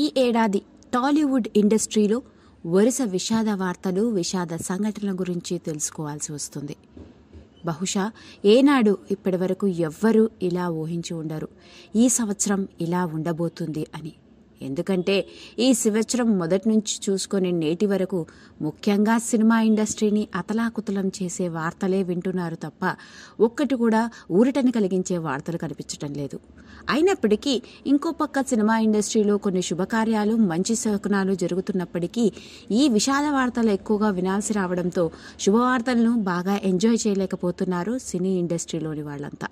ఈ ఏడాది టాలీవుడ్ ఇండస్ట్రీలో వరుస విషాద వార్తలు విషాద సంఘటనల గురించి తెలుసుకోవాల్సి వస్తుంది బహుశా ఏనాడు ఇప్పటివరకు ఎవ్వరూ ఇలా ఊహించి ఉండరు ఈ సంవత్సరం ఇలా ఉండబోతుంది అని ఎందుకంటే ఈ సంవత్సరం మొదటి నుంచి చూసుకొని నేటి వరకు ముఖ్యంగా సినిమా ఇండస్ట్రీని అతలాకుతలం చేసే వార్తలే వింటున్నారు తప్ప ఒక్కటి కూడా ఊరటని కలిగించే వార్తలు కనిపించటం లేదు అయినప్పటికీ ఇంకో పక్క సినిమా ఇండస్ట్రీలో కొన్ని శుభకార్యాలు మంచి శకునాలు జరుగుతున్నప్పటికీ ఈ విషాద వార్తలు ఎక్కువగా వినాల్సి రావడంతో శుభవార్తలను బాగా ఎంజాయ్ చేయలేకపోతున్నారు సినీ ఇండస్ట్రీలోని వాళ్ళంతా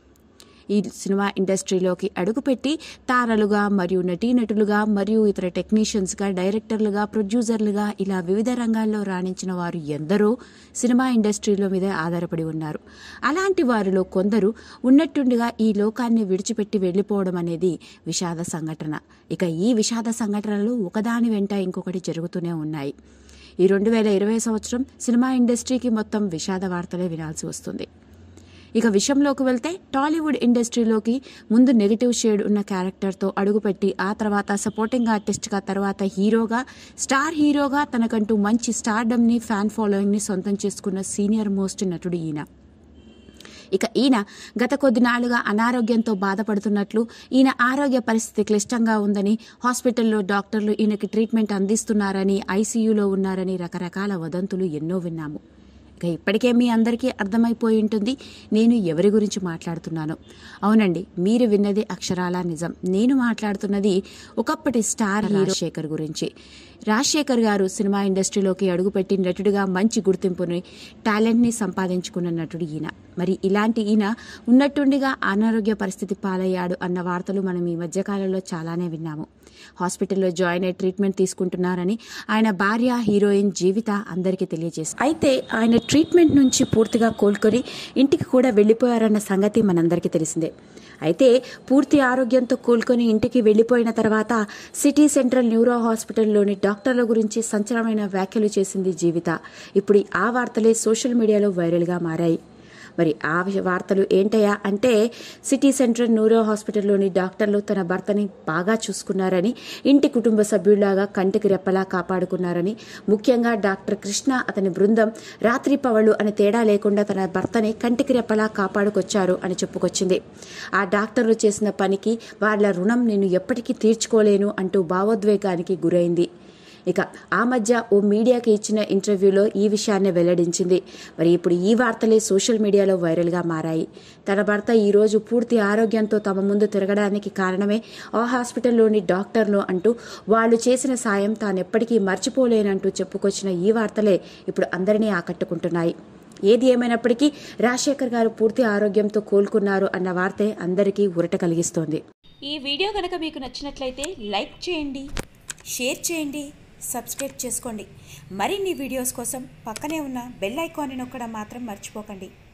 ఈ సినిమా ఇండస్ట్రీలోకి అడుగుపెట్టి తారలుగా మరియు నటీనటులుగా మరియు ఇతర టెక్నీషియన్స్గా డైరెక్టర్లుగా ప్రొడ్యూసర్లుగా ఇలా వివిధ రంగాల్లో రాణించిన వారు ఎందరో సినిమా ఇండస్ట్రీలో మీదే ఆధారపడి ఉన్నారు అలాంటి వారిలో కొందరు ఉన్నట్టుండిగా ఈ లోకాన్ని విడిచిపెట్టి వెళ్ళిపోవడం అనేది విషాద సంఘటన ఇక ఈ విషాద సంఘటనలు ఒకదాని వెంట ఇంకొకటి జరుగుతూనే ఉన్నాయి ఈ రెండు వేల ఇరవై సంవత్సరం సినిమా ఇండస్ట్రీకి మొత్తం విషాద వార్తలే వినాల్సి వస్తుంది ఇక విషయంలోకి వెళ్తే టాలీవుడ్ ఇండస్ట్రీలోకి ముందు నెగిటివ్ షేడ్ ఉన్న క్యారెక్టర్తో అడుగుపెట్టి ఆ తర్వాత సపోర్టింగ్ ఆర్టిస్ట్గా తర్వాత హీరోగా స్టార్ హీరోగా తనకంటూ మంచి స్టార్డమ్ని ఫ్యాన్ ఫాలోయింగ్ని సొంతం చేసుకున్న సీనియర్ మోస్ట్ నటుడు ఈయన ఇక ఈయన గత కొద్ది నాళ్లుగా అనారోగ్యంతో బాధపడుతున్నట్లు ఈయన ఆరోగ్య పరిస్థితి క్లిష్టంగా ఉందని హాస్పిటల్లో డాక్టర్లు ఈయనకి ట్రీట్మెంట్ అందిస్తున్నారని ఐసీయూలో ఉన్నారని రకరకాల వదంతులు ఎన్నో విన్నాము ఇక ఇప్పటికే మీ అందరికీ అర్థమైపోయి ఉంటుంది నేను ఎవరి గురించి మాట్లాడుతున్నాను అవునండి మీరు విన్నది అక్షరాల నిజం నేను మాట్లాడుతున్నది ఒకప్పటి స్టార్ రాజశేఖర్ గురించి రాజశేఖర్ గారు సినిమా ఇండస్ట్రీలోకి అడుగుపెట్టి నటుడిగా మంచి గుర్తింపుని టాలెంట్ని సంపాదించుకున్న నటుడు ఈయన మరి ఇలాంటి ఈయన ఉన్నట్టుండిగా అనారోగ్య పరిస్థితి పాలయ్యాడు అన్న వార్తలు మనం ఈ మధ్యకాలంలో చాలానే విన్నాము హాస్పిటల్లో జాయిన్ అయ్యి ట్రీట్మెంట్ తీసుకుంటున్నారని ఆయన భార్య హీరోయిన్ జీవిత అందరికీ తెలియజేసింది అయితే ఆయన ట్రీట్మెంట్ నుంచి పూర్తిగా కోలుకొని ఇంటికి కూడా వెళ్ళిపోయారన్న సంగతి మనందరికీ తెలిసిందే అయితే పూర్తి ఆరోగ్యంతో కోలుకొని ఇంటికి వెళ్ళిపోయిన తర్వాత సిటీ సెంట్రల్ న్యూరో హాస్పిటల్లోని డాక్టర్ల గురించి సంచలనమైన వ్యాఖ్యలు చేసింది జీవిత ఇప్పుడు ఆ వార్తలే సోషల్ మీడియాలో వైరల్గా మారాయి మరి ఆ వార్తలు ఏంటయ్యా అంటే సిటీ సెంట్రల్ న్యూరో హాస్పిటల్లోని డాక్టర్లు తన భర్తని బాగా చూసుకున్నారని ఇంటి కుటుంబ సభ్యుల్లాగా కంటికి రెప్పలా కాపాడుకున్నారని ముఖ్యంగా డాక్టర్ కృష్ణ అతని బృందం రాత్రి పవళ్ళు అని తేడా లేకుండా తన భర్తని కంటికి రెప్పలా కాపాడుకొచ్చారు అని చెప్పుకొచ్చింది ఆ డాక్టర్లు చేసిన పనికి వాళ్ళ రుణం నేను ఎప్పటికీ తీర్చుకోలేను అంటూ భావోద్వేగానికి గురైంది ఇక ఆ మధ్య ఓ మీడియాకి ఇచ్చిన ఇంటర్వ్యూలో ఈ విషయాన్ని వెల్లడించింది మరి ఇప్పుడు ఈ వార్తలే సోషల్ మీడియాలో వైరల్గా మారాయి తన భర్త ఈరోజు పూర్తి ఆరోగ్యంతో తమ ముందు తిరగడానికి కారణమే ఆ హాస్పిటల్లోని డాక్టర్లు అంటూ వాళ్ళు చేసిన సాయం తానెప్పటికీ మర్చిపోలేనంటూ చెప్పుకొచ్చిన ఈ వార్తలే ఇప్పుడు అందరినీ ఆకట్టుకుంటున్నాయి ఏది ఏమైనప్పటికీ రాజశేఖర్ గారు పూర్తి ఆరోగ్యంతో కోలుకున్నారు అన్న వార్తే అందరికీ ఉరట కలిగిస్తోంది ఈ వీడియో కనుక మీకు నచ్చినట్లయితే లైక్ చేయండి షేర్ చేయండి సబ్స్క్రైబ్ చేసుకోండి మరిన్ని వీడియోస్ కోసం పక్కనే ఉన్న బెల్ ఐకాన్ని నొక్కడం మాత్రం మర్చిపోకండి